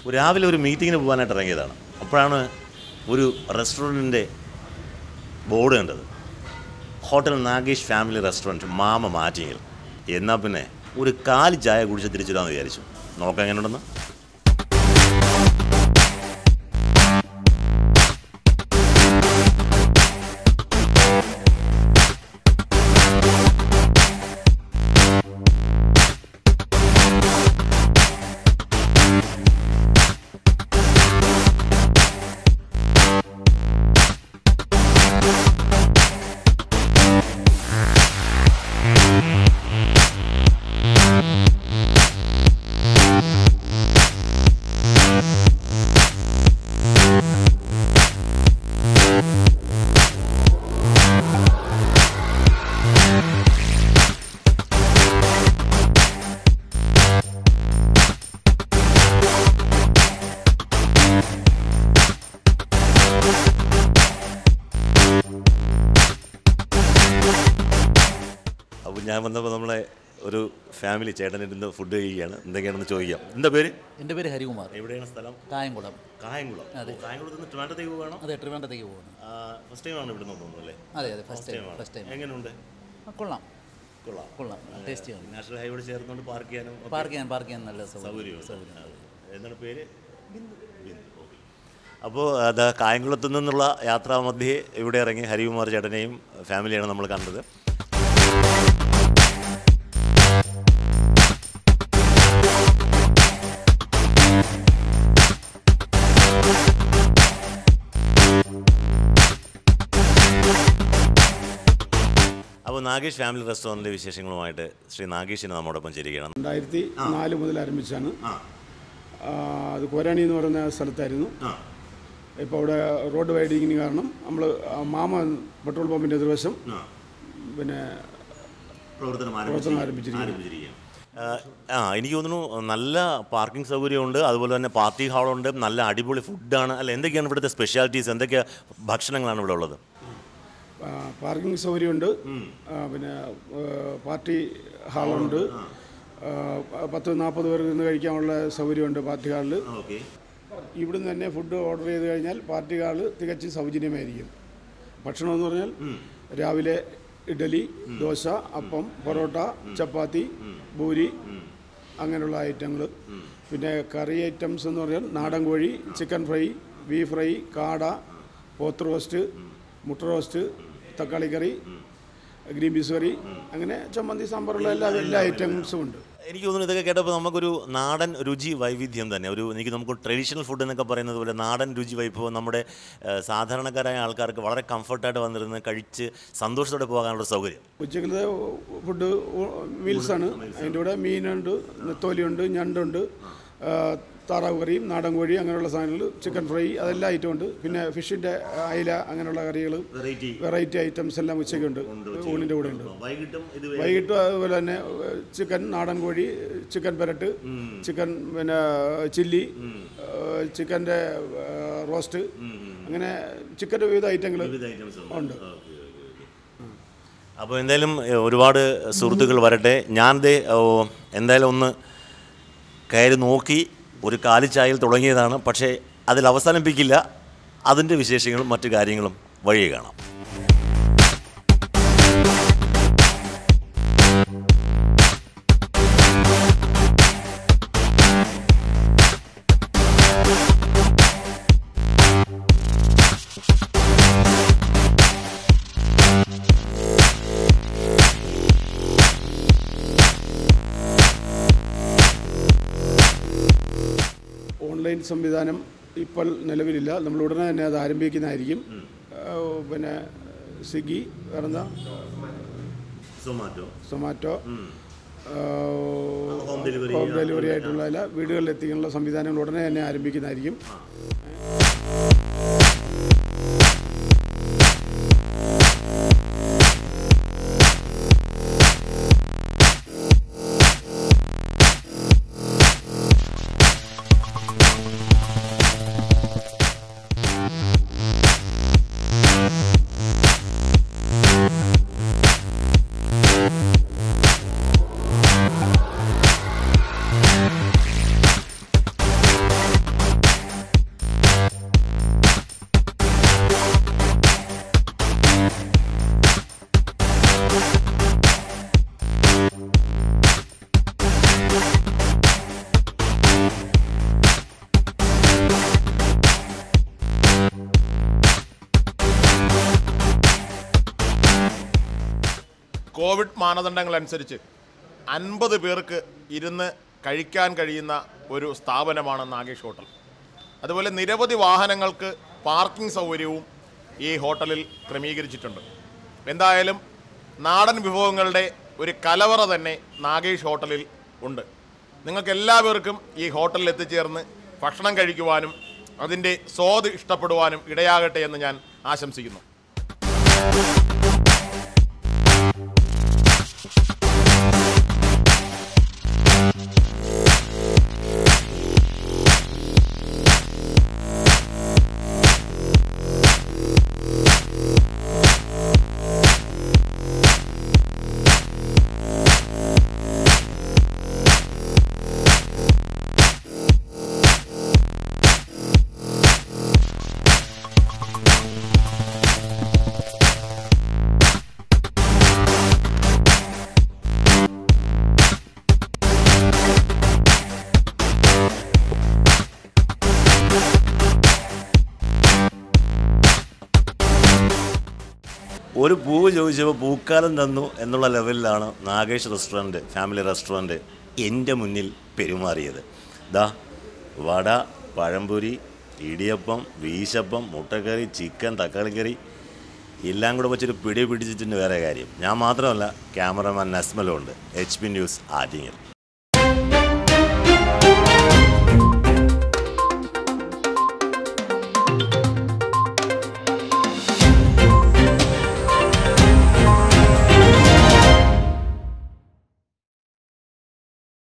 രാവിലെ ഒരു മീറ്റിങ്ങിന് പോകാനായിട്ട് ഇറങ്ങിയതാണ് അപ്പോഴാണ് ഒരു റെസ്റ്റോറൻറ്റിൻ്റെ ബോർഡ് കണ്ടത് ഹോട്ടൽ നാഗേഷ് ഫാമിലി റെസ്റ്റോറൻറ്റ് മാമ മാറ്റിങ്ങിൽ എന്നാൽ പിന്നെ ഒരു കാലി ചായ കുടിച്ച് തിരിച്ചിടാമെന്ന് വിചാരിച്ചു നോക്കാം എങ്ങനെയുണ്ടെന്ന് അപ്പോൾ ഞാൻ വന്നപ്പോൾ നമ്മളെ ഒരു ഫാമിലി ചേട്ടനിരുന്ന് ഫുഡ് കഴിക്കുകയാണ് എന്തൊക്കെയാണെന്ന് ചോദിക്കാം എന്താ പേര് എൻ്റെ പേര് ഹരികുമാർ എവിടെയാണ് സ്ഥലം കായംകുളം കായംകുളം അതെ. ഓ, കായംകുളത്ത് നിന്ന് ട്രിവാൻഡത്തേക്ക് പോകണം അതെ ട്രിവാൻഡത്തേക്ക് പോകുന്നു ഫസ്റ്റ് ടൈമാണ് ഇവിടെ നിന്ന് തോന്നുന്നു അല്ലേ അതെ അതെ ഫസ്റ്റ് ടൈം ടൈമാണ്. ഫസ്റ്റ് ടൈം എങ്ങനെയുണ്ട് കൊള്ളാം കൊള്ളാം കൊള്ളാം ടേസ്റ്റിയാണ് നാഷണൽ ഹൈവേഡ് ചേർന്നുകൊണ്ട് പാർക്ക് ചെയ്യാനും ഒക്കെ പാർക്ക് ചെയ്യാൻ പാർക്ക് ചെയ്യാൻ നല്ല സൗകര്യം സൗകര്യമുണ്ട് സൗകര്യം അതെ. എന്താണ് പേര് ബിന്ദു, ഓക്കേ. അപ്പോൾ അത് കായംകുളത്തു നിന്നുള്ള യാത്രാമധ്യേ ഇവിടെ ഇറങ്ങി ഹരികുമാർ ചേട്ടനെയും ഫാമിലിയാണ് നമ്മൾ കണ്ടത് അപ്പോൾ നാഗേഷ് ഫാമിലി റെസ്റ്റോറൻറ്റിലെ വിശേഷങ്ങളുമായിട്ട് ശ്രീ നാഗേഷിന് നമ്മോടൊപ്പം ചേരുകയാണ് രണ്ടായിരത്തി നാല് മുതൽ ആരംഭിച്ചാണ് ആ ആ, അത് കോരാണി എന്ന് പറയുന്ന സ്ഥലത്തായിരുന്നു ആ ഇപ്പോൾ അവിടെ റോഡ് വൈഡിങ്ങിന് കാരണം നമ്മൾ മാമ പെട്രോൾ പമ്പിൻ്റെ എതിർവശം ആ പിന്നെ പ്രവർത്തനം പ്രവർത്തനം ആരംഭിച്ചിരിക്കുകയാണ്. ആരംഭിച്ചിരിക്കുകയാണ്. ആരംഭിച്ചിരിക്കുകയാണ്. ആ എനിക്ക് തോന്നുന്നു നല്ല പാർക്കിംഗ് സൗകര്യമുണ്ട് അതുപോലെ തന്നെ പാർട്ടി ഹാളുണ്ട് നല്ല അടിപൊളി ഫുഡാണ് അല്ല എന്തൊക്കെയാണ് ഇവിടുത്തെ സ്പെഷ്യാലിറ്റീസ് എന്തൊക്കെ ഭക്ഷണങ്ങളാണ് ഇവിടെ ഉള്ളത് ആ, പാർക്കിംഗ് സൗകര്യമുണ്ട് ആ, പിന്നെ ആ, പാർട്ടി ഹാളുണ്ട് ആ, പത്ത് നാൽപ്പത് പേർക്ക് നിന്ന് കഴിക്കാനുള്ള സൗകര്യമുണ്ട് പാർട്ടി ഹാളിൽ ഓക്കെ ഇവിടുന്ന് തന്നെ ഫുഡ് ഓർഡർ ചെയ്ത് കഴിഞ്ഞാൽ പാർട്ടി ഹാള് തികച്ചും സൗജന്യമായിരിക്കും ഭക്ഷണം എന്ന് പറഞ്ഞാൽ രാവിലെ ഇഡലി ദോശ അപ്പം പൊറോട്ട ചപ്പാത്തി പൂരി അങ്ങനെയുള്ള ഐറ്റങ്ങൾ പിന്നെ കറി ഐറ്റംസ് എന്ന് പറഞ്ഞാൽ നാടൻ കോഴി ചിക്കൻ ഫ്രൈ ബീഫ് ഫ്രൈ കാട പോത്ത് റോസ്റ്റ് മുട്ട റോസ്റ്റ് തക്കാളി കറി ഗ്രീൻ പീസ് കറി അങ്ങനെ ചമ്മന്തി സാമ്പാറുള്ള എല്ലാ എല്ലാ ഐറ്റംസും ഉണ്ട് എനിക്ക് തോന്നുന്നു ഇതൊക്കെ കേട്ടപ്പോൾ നമുക്കൊരു നാടൻ രുചി വൈവിധ്യം തന്നെ ഒരു എനിക്ക് നമുക്ക് ട്രഡീഷണൽ ഫുഡ് എന്നൊക്കെ പറയുന്നത് പോലെ നാടൻ രുചി വൈഭവം നമ്മുടെ ഏഹ്, സാധാരണക്കാരായ ആൾക്കാർക്ക് വളരെ കംഫർട്ടായിട്ട് വന്നിരുന്ന് കഴിച്ച് സന്തോഷത്തോടെ പോകാനുള്ള സൗകര്യം ഉച്ചക്കലത്തെ ഫുഡ് മീൽസാണ് അതിൻ്റെ കൂടെ മീനുണ്ട് നെത്തോലിയുണ്ട് ഞണ്ടുണ്ട് ആ, താറാവ് കറിയും നാടൻ കോഴി അങ്ങനെയുള്ള സാധനങ്ങൾ ചിക്കൻ ഫ്രൈ അതെല്ലാം ഐറ്റം ഉണ്ട് പിന്നെ ഫിഷിൻ്റെ അയില അങ്ങനെയുള്ള കറികൾ വെറൈറ്റി വെറൈറ്റി ഐറ്റംസ് എല്ലാം ഉച്ചയ്ക്കുണ്ട് ഊണിൻ്റെ കൂടെ ഉണ്ട് വൈകിട്ടും ഇത് വൈകിട്ട് അതുപോലെ തന്നെ ചിക്കൻ നാടൻ കോഴി ചിക്കൻ പെരട്ട് ചിക്കൻ പിന്നെ ചില്ലി ചിക്കൻ്റെ റോസ്റ്റ് അങ്ങനെ ചിക്കൻ്റെ വിവിധ ഐറ്റങ്ങൾ ഉണ്ട് അപ്പോൾ എന്തായാലും ഏഹ്, ഒരുപാട് സുഹൃത്തുക്കൾ വരട്ടെ ഞാൻ ദേ ഓ, എന്തായാലും ഒന്ന് കയറി നോക്കി ഒരു കാലിച്ചായൽ തുടങ്ങിയതാണ് പക്ഷേ അതിൽ അവസാനിപ്പിക്കില്ല അതിൻ്റെ വിശേഷങ്ങളും മറ്റു കാര്യങ്ങളും വഴിയെ കാണാം ഓൺലൈൻ സംവിധാനം ഇപ്പോൾ നിലവിലില്ല നമ്മൾ ഉടനെ തന്നെ അത് ആരംഭിക്കുന്നതായിരിക്കും ആ, പിന്നെ സ്വിഗ്ഗി വേറെന്താ സൊമാറ്റോ സൊമാറ്റോ ആ, ഹോം ഡെലിവറി ഹോം ഡെലിവറി ആയിട്ടുള്ള എല്ലാ വീടുകളിൽ എത്തിക്കാനുള്ള സംവിധാനങ്ങൾ ഉടനെ തന്നെ ആരംഭിക്കുന്നതായിരിക്കും കോവിഡ് മാനദണ്ഡങ്ങൾ അനുസരിച്ച് അൻപത് പേർക്ക് ഇരുന്ന് കഴിക്കാൻ കഴിയുന്ന ഒരു സ്ഥാപനമാണ് നാഗേഷ് ഹോട്ടൽ അതുപോലെ നിരവധി വാഹനങ്ങൾക്ക് പാർക്കിംഗ് സൗകര്യവും ഈ ഹോട്ടലിൽ ക്രമീകരിച്ചിട്ടുണ്ട് എന്തായാലും നാടൻ വിഭവങ്ങളുടെ ഒരു കലവറ തന്നെ നാഗേഷ് ഹോട്ടലിൽ ഉണ്ട് നിങ്ങൾക്ക് എല്ലാവർക്കും ഈ ഹോട്ടലിൽ എത്തിച്ചേർന്ന് ഭക്ഷണം കഴിക്കുവാനും അതിൻ്റെ സ്വാദ് ഇഷ്ടപ്പെടുവാനും ഇടയാകട്ടെ എന്ന് ഞാൻ ആശംസിക്കുന്നു ഒരു പൂവ് ചോദിച്ചപ്പോൾ പൂക്കാലം തന്നു എന്നുള്ള ലെവലിലാണ് നാഗേഷ് റെസ്റ്റോറൻറ്റ് ഫാമിലി റെസ്റ്റോറൻറ്റ് എൻ്റെ മുന്നിൽ പെരുമാറിയത് ദാ വട പഴംപൊരി ഇടിയപ്പം വീശപ്പം മുട്ടക്കറി ചിക്കൻ തക്കാളിക്കറി എല്ലാം കൂടെ വെച്ചൊരു പിടി പിടിച്ചിട്ടുണ്ട് വേറെ കാര്യം ഞാൻ മാത്രമല്ല ക്യാമറമാൻ നസ്മലും ഉണ്ട് എച്ച് പി ന്യൂസ് ആറ്റിങ്ങൽ